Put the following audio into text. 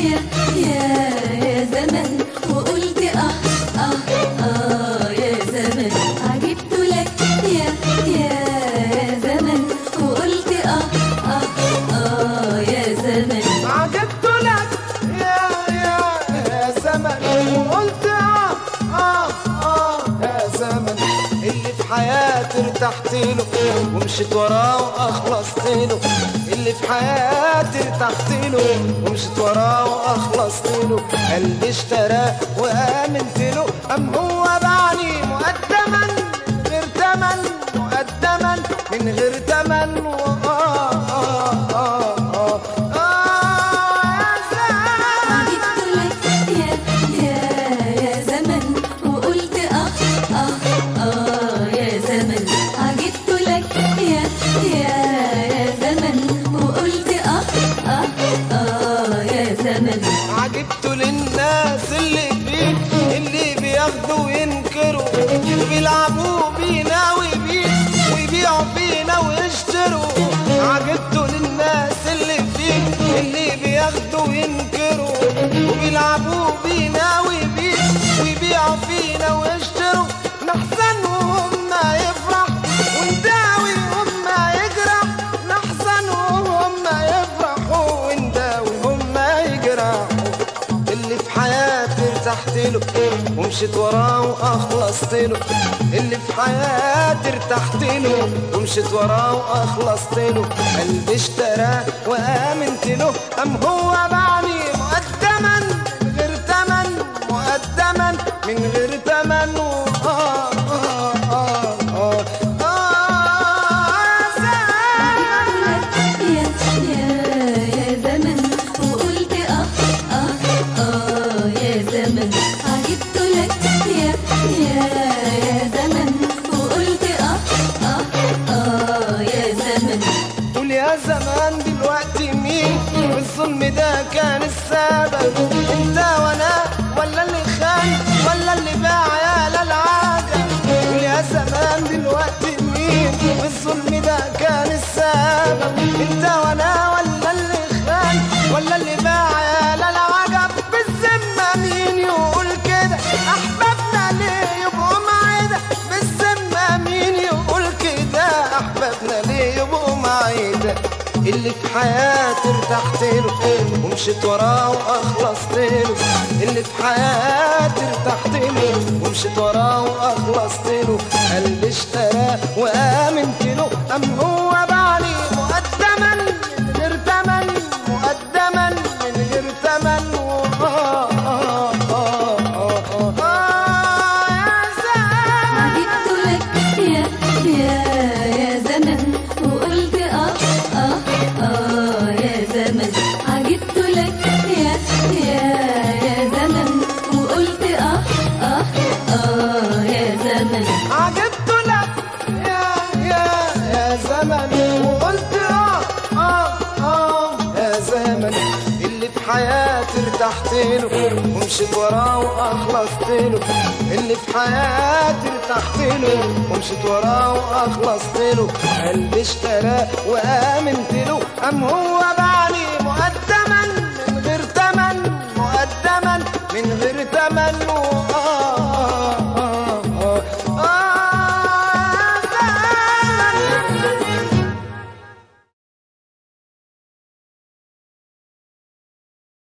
يا يا يا زمن وقلت اه اه اه يا زمن عجبت لك يا يا يا زمن وقلت اه اه اه يا زمن عجبت لك يا يا يا زمن وقلت اه اه اه يا زمن اللي في حياتي ارتحت له ومشيت وراه واخلصت له اللي في حياتي ارتحت له ومشيت وراه واخلصت له قلبي اشتراه وامنت له ام هو باعني مقدما غير تمن مقدما من غير تمن آه آه آه آه آه يا زمن عجبت لك يا يا يا زمن وقلت اه اه اه يا زمن عجبت لك يا يا يا زمن وقلت اه اه اه يا زمن عجبت للناس اللي فيك اللي بياخدوا وينكروا بيلعبوا بينا وبيك ويبيعوا فينا ويشتروا عجبت للناس اللي فيك اللي بياخدوا وينكروا وبيلعبوا بينا وبيك ويبيعوا فينا ويشتروا نحزن وهم يفرح ونداوي وهم يجرح نحزن وهم يفرحوا ونداوي وهم يجرحوا اللي في حياتي ارتحت له ومشيت وراه واخلصت له اللي في حياتي ارتحت له ومشيت وراه واخلصت له قلبي اشتراه وامنت له ام هو باعني مقدما من غير تمن مقدما من غير تمن آه آه آه آه آه يا زلمة. يا يا يا زمن وقلت اه اه اه يا زمن عجبت لك يا يا يا زمن وقلت اه اه اه يا زمن قول يا زمان دلوقتي مين في الظلم ده كان السبب انت وانا ولا اللي خان ولا اللي باع يا للعادة قول يا زمان دلوقتي مين في الظلم ده كان السبب انت وانا ولا اللي خان ولا اللي باع يا للعجب بالذمة مين يقول كده احبابنا ليه يبقوا معانا بالذمة مين يقول كده احبابنا ليه يبقوا معانا اللي في حياتي ارتحت له ومشيت وراه واخلصت له اللي في حياتي ارتحت له ومشيت وراه واخلصت له قلبي اشتراه وامنت له ام هو باعني مقدما من غير تمن مقدما من غير تمن آه آه آه آه آه آه يا زلمة. عجبت لك يا يا يا زمن وقلت اه اه اه يا زمن عجبت لك يا يا يا زمن وقلت اه اه اه يا زمن عجبت لك يا يا يا زمن وقلت اه اه اه يا زمن اللي في حياتي ارتحت له ومشيت وراه واخلصت له اللي في حياتي ارتحت له ومشيت وراه واخلصت له قلبي اشتراه وامنت له ام هو بعد